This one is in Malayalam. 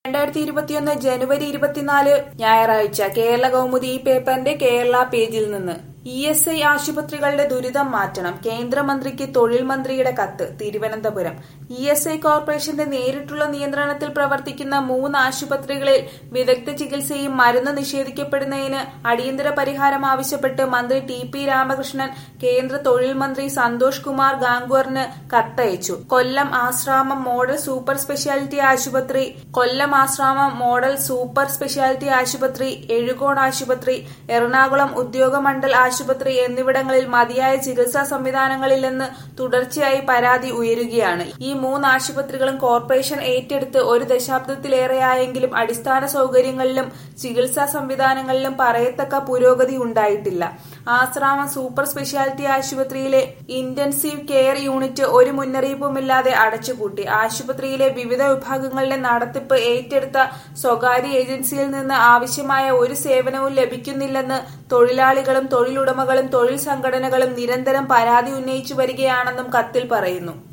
രണ്ടായിരത്തി ഇരുപത്തിയൊന്ന് ജനുവരി ഇരുപത്തിനാല് ഞായറാഴ്ച കേരള കൗമുദി ഈ പേപ്പറിന്റെ കേരള പേജിൽ നിന്ന് ഇ എസ് ഐ ആശുപത്രികളുടെ ദുരിതം മാറ്റണം കേന്ദ്രമന്ത്രിക്ക് തൊഴിൽ മന്ത്രിയുടെ കത്ത് തിരുവനന്തപുരം ഇ എസ് ഐ കോർപ്പറേഷന്റെ നേരിട്ടുള്ള നിയന്ത്രണത്തിൽ പ്രവർത്തിക്കുന്ന മൂന്ന് ആശുപത്രികളിൽ വിദഗ്ധ ചികിത്സയും മരുന്ന് നിഷേധിക്കപ്പെടുന്നതിന് അടിയന്തര പരിഹാരം ആവശ്യപ്പെട്ട് മന്ത്രി ടി പി രാമകൃഷ്ണൻ കേന്ദ്ര തൊഴിൽ മന്ത്രി സന്തോഷ് കുമാർ ഗാംഗ്വറിന് കത്തയച്ചു Kollam Asramam model super speciality ആശുപത്രി Kollam Asramam model super speciality ആശുപത്രി എഴുകോൺ ആശുപത്രി എറണാകുളം ഉദ്യോഗമണ്ഡൽ ആശുപത്രി എന്നിവിടങ്ങളിൽ മതിയായ ചികിത്സാ സംവിധാനങ്ങളില്ലെന്ന് തുടർച്ചയായി പരാതി ഉയരുകയാണ് ഈ മൂന്ന് ആശുപത്രികളും കോർപ്പറേഷൻ ഏറ്റെടുത്ത് ഒരു ദശാബ്ദത്തിലേറെയായെങ്കിലും അടിസ്ഥാന സൗകര്യങ്ങളിലും ചികിത്സാ സംവിധാനങ്ങളിലും പറയത്തക്ക പുരോഗതി ഉണ്ടായിട്ടില്ല ആശ്രാമം സൂപ്പർ സ്പെഷ്യാലിറ്റി ആശുപത്രിയിലെ ഇന്റൻസീവ് കെയർ യൂണിറ്റ് ഒരു മുന്നറിയിപ്പുമില്ലാതെ അടച്ചുപൂട്ടി ആശുപത്രിയിലെ വിവിധ വിഭാഗങ്ങളുടെ നടത്തിപ്പ് ഏറ്റെടുത്ത സ്വകാര്യ ഏജൻസിയിൽ നിന്ന് ആവശ്യമായ ഒരു സേവനവും ലഭിക്കുന്നില്ലെന്ന് തൊഴിലാളികളും തൊഴിലുടമകളും തൊഴിൽ സംഘടനകളും നിരന്തരം പരാതി ഉന്നയിച്ചു വരികയാണെന്നും കത്തിൽ പറയുന്നു